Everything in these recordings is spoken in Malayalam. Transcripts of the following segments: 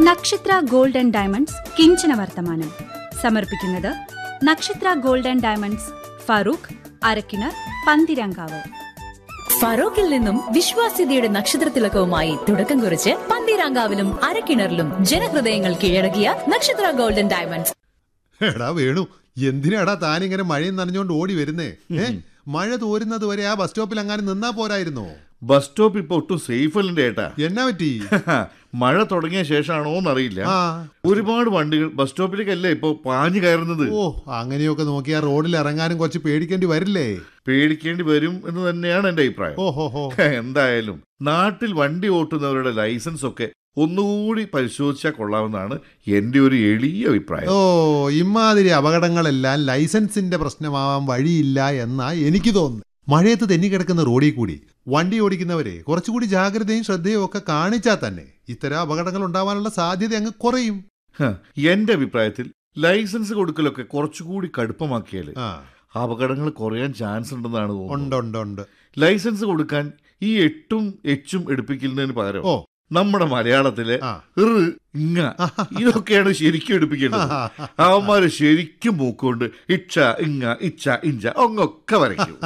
നക്ഷത്ര ഗോൾഡ് ആൻഡ് ഡയമണ്ട്സ് കിഞ്ചന വർത്തമാനം സമർപ്പിക്കുന്നത് Nakshatra gold and diamonds Farook Arakkinar Panthirankavu ഫറോക്കിൽ നിന്നും വിശ്വാസ്യതയുടെ നക്ഷത്രത്തിലക്കവുമായി തുടക്കം കുറിച്ച് പന്തീരാങ്കാവിലും അരക്കിണറിലും ജനഹൃദയങ്ങൾ കീഴടക്കിയ നക്ഷത്ര ഗോൾഡൻ ഡയമണ്ട്സ് എടാ വേണു എന്തിനാടാ താനിങ്ങനെ മഴയും നനഞ്ഞോണ്ട് ഓടി വരുന്നേ ഏ മഴ തോരുന്നത് വരെ ആ ബസ് സ്റ്റോപ്പിൽ അങ്ങനെ നിന്നാ പോരായിരുന്നോ ബസ് സ്റ്റോപ്പ് ഇപ്പൊ ഒട്ടും സേഫ് അല്ലേ ഏട്ടാ എന്നാ പറ്റി മഴ തുടങ്ങിയ ശേഷമാണോ എന്നറിയില്ല ആ ഒരുപാട് വണ്ടികൾ ബസ് സ്റ്റോപ്പിലേക്കല്ലേ ഇപ്പൊ പാഞ്ഞു കയറുന്നത് ഓ അങ്ങനെയൊക്കെ നോക്കിയാ റോഡിൽ ഇറങ്ങാനും കുറച്ച് പേടിക്കേണ്ടി വരില്ലേ പേടിക്കേണ്ടി വരും എന്ന് തന്നെയാണ് എന്റെ അഭിപ്രായം ഓഹോ ഹോ എന്തായാലും നാട്ടിൽ വണ്ടി ഓട്ടുന്നവരുടെ ലൈസൻസ് ഒക്കെ ഒന്നുകൂടി പരിശോധിച്ചാൽ കൊള്ളാമെന്നാണ് എന്റെ ഒരു എളിയ അഭിപ്രായം ഓ ഇമാതിരി അപകടങ്ങളെല്ലാം ലൈസൻസിന്റെ പ്രശ്നമാവാൻ വഴിയില്ല എന്നാ എനിക്ക് തോന്നുന്നു മഴയത്ത് തെന്നിക്കിടക്കുന്ന റോഡിൽ കൂടി വണ്ടി ഓടിക്കുന്നവരെ കുറച്ചുകൂടി ജാഗ്രതയും ശ്രദ്ധയും ഒക്കെ കാണിച്ചാൽ തന്നെ ഇത്തരം അപകടങ്ങൾ ഉണ്ടാവാനുള്ള സാധ്യത അങ്ങ് കുറയും ഹ, എന്റെ അഭിപ്രായത്തിൽ ലൈസൻസ് കൊടുക്കലൊക്കെ കുറച്ചുകൂടി കടുപ്പമാക്കിയാൽ ആ അപകടങ്ങൾ കുറയാൻ ചാൻസ് ഉണ്ടെന്നാണ് തോന്നുന്നത് ഉണ്ട് ഉണ്ട് ഉണ്ട് ലൈസൻസ് കൊടുക്കാൻ ഈ എട്ടും എച്ചും എടുപ്പിക്കുന്നതിന് പകരം ഓ നമ്മുടെ മലയാളത്തിലെ ആ ഇറ് ഇങ്ങ ഇതൊക്കെയാണ് ശരിക്കും എടുപ്പിക്കേണ്ടത് അവന്മാര് ശരിക്കും മൂക്കൊണ്ട് ഇച്ഛ ഇങ്ങ ഇച്ഛ ഇഞ്ച ഒങ്ങൊക്കെ വരയ്ക്കും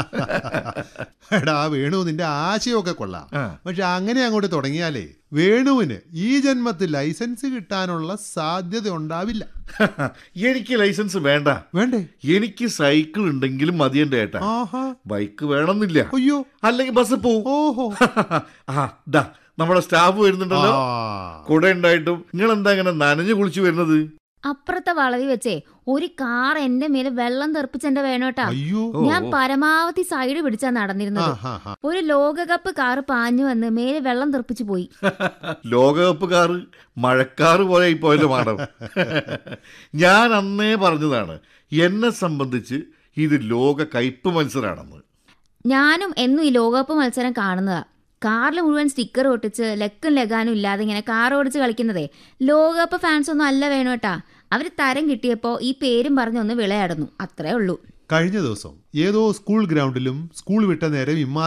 എടാ വേണു നിന്റെ ആശയമൊക്കെ കൊള്ളാം ആ. പക്ഷെ അങ്ങനെ അങ്ങോട്ട് തുടങ്ങിയാലേ വേണുവിന് ഈ ജന്മത്തിൽ ലൈസൻസ് കിട്ടാനുള്ള സാധ്യത ഉണ്ടാവില്ല എനിക്ക് ലൈസൻസ് വേണ്ട വേണ്ടേ എനിക്ക് സൈക്കിൾ ഉണ്ടെങ്കിലും മതി എന്റെ ഏട്ടാ ആഹാ ബൈക്ക് വേണമെന്നില്ല അയ്യോ അല്ലെങ്കിൽ ബസ് പോവും ഓഹോ ആ ദാ നമ്മുടെ സ്റ്റാഫ് വരുന്നുണ്ടല്ലോ ആ. കൂടെ ഉണ്ടായിട്ടും നിങ്ങൾ എന്താ ഇങ്ങനെ നനഞ്ഞു കുളിച്ചു വരുന്നത് അപ്പുറത്തെ വളവി വെച്ചേ ഒരു കാർ എന്റെ മേലെ വെള്ളം തെറിപ്പിച്ചെന്റെ വേണോട്ടാ അയ്യോ ഓ, ഞാൻ ഓ. പരമാവധി സൈഡ് പിടിച്ചാ നടന്നിരുന്നത് ആഹാ, ഹാ. ഒരു ലോകകപ്പ് കാറ് പാഞ്ഞു വന്ന് മേലെ വെള്ളം തെറിപ്പിച്ചു പോയി ലോകകപ്പ് കാറ് മഴക്കാറ് പോലെ ഇപ്പോഴത്തെ മാഡം ഞാൻ അന്നേ പറഞ്ഞതാണ് എന്നെ സംബന്ധിച്ച് ഇത് ലോക കയ്പ് മത്സരമാണെന്ന് ഞാനും എന്നും ഈ ലോകകപ്പ് മത്സരം കാണുന്നതാ കാറിൽ മുഴുവൻ സ്റ്റിക്കർ ഒട്ടിച്ച് ലെക്കും ലഗാനും ഇല്ലാതെ ഇങ്ങനെ കാർ ഓടിച്ച് കളിക്കുന്നതേ ലോകകപ്പ് ഫാൻസ് ഒന്നും അല്ല വേണോട്ടാ അവര് തരം കിട്ടിയപ്പോ ഈ പേരും പറഞ്ഞൊന്ന് വിളയാടുന്നു അത്രേ ഉള്ളൂ കഴിഞ്ഞ ദിവസം ഏതോ സ്കൂൾ ഗ്രൗണ്ടിലും സ്കൂൾ വിട്ട നേരം ഇമ്മാ